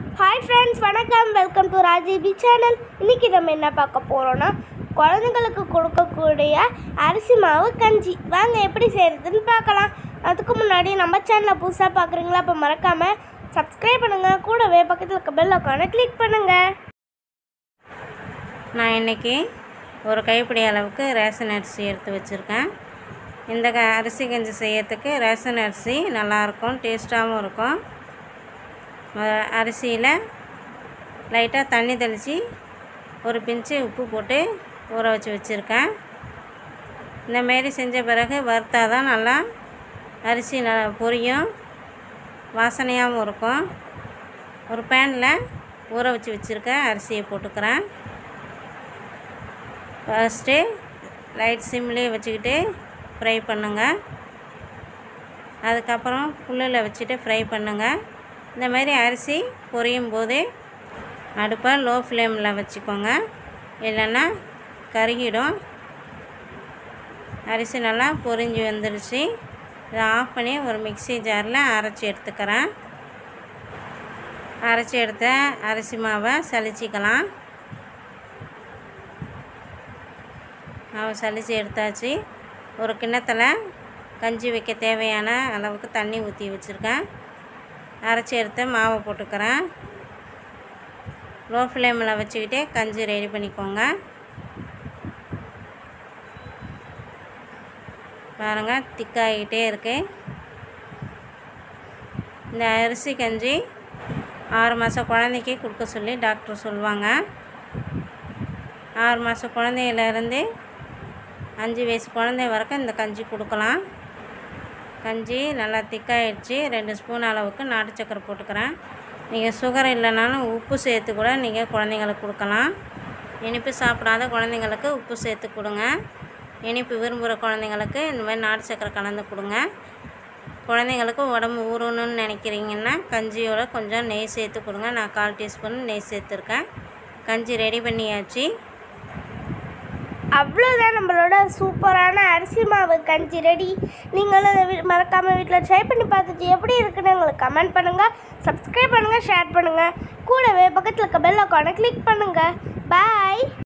hi friends வணக்கம் welcome to ராஜிபி channel இன்றைக்கி நம்ம என்ன பார்க்க போகிறோன்னா குழந்தைங்களுக்கு கொடுக்கக்கூடிய அரிசி மாவு கஞ்சி வாங்க எப்படி செய்கிறதுன்னு பார்க்கலாம் அதுக்கு முன்னாடி நம்ம சேனலை புதுசாக பார்க்குறீங்களா அப்போ மறக்காமல் சப்ஸ்கிரைப் பண்ணுங்கள் கூடவே பக்கத்தில் இருக்க பெல் ஐக்கானை கிளிக் பண்ணுங்கள் நான் இன்றைக்கி ஒரு கைப்பிடி அளவுக்கு ரேஷன் அரிசி எடுத்து வச்சுருக்கேன் இந்த க அரிசி கஞ்சி செய்யறதுக்கு ரேஷன் அரிசி நல்லாயிருக்கும் டேஸ்ட்டாகவும் இருக்கும் மொத அரிசியில் லைட்டாக தண்ணி தெளித்து ஒரு பிஞ்சு உப்பு போட்டு ஊற வச்சு வச்சுருக்கேன் இந்தமாரி செஞ்ச பிறகு வறுத்தா தான் நல்லா அரிசி நல்லா பொரியும் வாசனையாகவும் இருக்கும் ஒரு பேனில் ஊற வச்சு வச்சுருக்க அரிசியை போட்டுக்கிறேன் ஃபஸ்ட்டு லைட் சிம்லேயே வச்சுக்கிட்டு ஃப்ரை பண்ணுங்கள் அதுக்கப்புறம் புல்லில் வச்சுட்டு ஃப்ரை பண்ணுங்கள் இந்த மாதிரி அரிசி பொரியும் போது அடுப்பை லோ ஃப்ளேமில் வச்சுக்கோங்க இல்லைன்னா கருகிடும் அரிசி நல்லா பொரிஞ்சு வந்துடுச்சு இதை ஆஃப் பண்ணி ஒரு மிக்ஸி ஜாரில் அரைச்சி எடுத்துக்கிறேன் அரைச்சி எடுத்த அரிசி மாவை சலிச்சிக்கலாம் மாவை சலிச்சு எடுத்தாச்சு ஒரு கிண்ணத்தில் கஞ்சி வைக்க தேவையான அளவுக்கு தண்ணி ஊற்றி வச்சுருக்கேன் அரைச்சி எடுத்து மாவை போட்டுக்கிறேன் லோ ஃப்ளேமில் வச்சுக்கிட்டே கஞ்சி ரெடி பண்ணிக்கோங்க பாருங்கள் திக்காகிட்டே இருக்கு இந்த அரிசி கஞ்சி ஆறு மாதம் குழந்தைக்கு கொடுக்க சொல்லி டாக்டர் சொல்லுவாங்க ஆறு மாதம் குழந்தையிலேருந்து அஞ்சு வயசு குழந்தை வரைக்கும் இந்த கஞ்சி கொடுக்கலாம் கஞ்சி நல்லா திக்காயிடுச்சு ரெண்டு ஸ்பூன் அளவுக்கு நாட்டு சக்கரை போட்டுக்கிறேன் நீங்கள் சுகர் இல்லைனாலும் உப்பு சேர்த்து கூட நீங்கள் குழந்தைங்களுக்கு கொடுக்கலாம் இனிப்பு சாப்பிடாத குழந்தைங்களுக்கு உப்பு சேர்த்து கொடுங்க இனிப்பு விரும்புகிற குழந்தைங்களுக்கு இந்த மாதிரி நாட்டு சக்கரை கலந்து கொடுங்க குழந்தைங்களுக்கு உடம்பு ஊறணும்னு நினைக்கிறீங்கன்னா கஞ்சியோட கொஞ்சம் நெய் சேர்த்து கொடுங்க நான் கால் டீஸ்பூன் நெய் சேர்த்துருக்கேன் கஞ்சி ரெடி பண்ணியாச்சு அவ்வளோதான் நம்மளோட சூப்பரான அரிசி மாவு கஞ்சி ரெடி நீங்களும் இதை வீ- மறக்காம வீட்டில் ட்ரை பண்ணி பார்த்துட்டு எப்படி இருக்குன்னு எங்களுக்கு கமெண்ட் பண்ணுங்கள் சப்ஸ்கிரைப் பண்ணுங்கள் ஷேர் பண்ணுங்கள் கூடவே பக்கத்தில் இருக்க பெல் ஐக்கானை கிளிக் பண்ணுங்கள் பாய்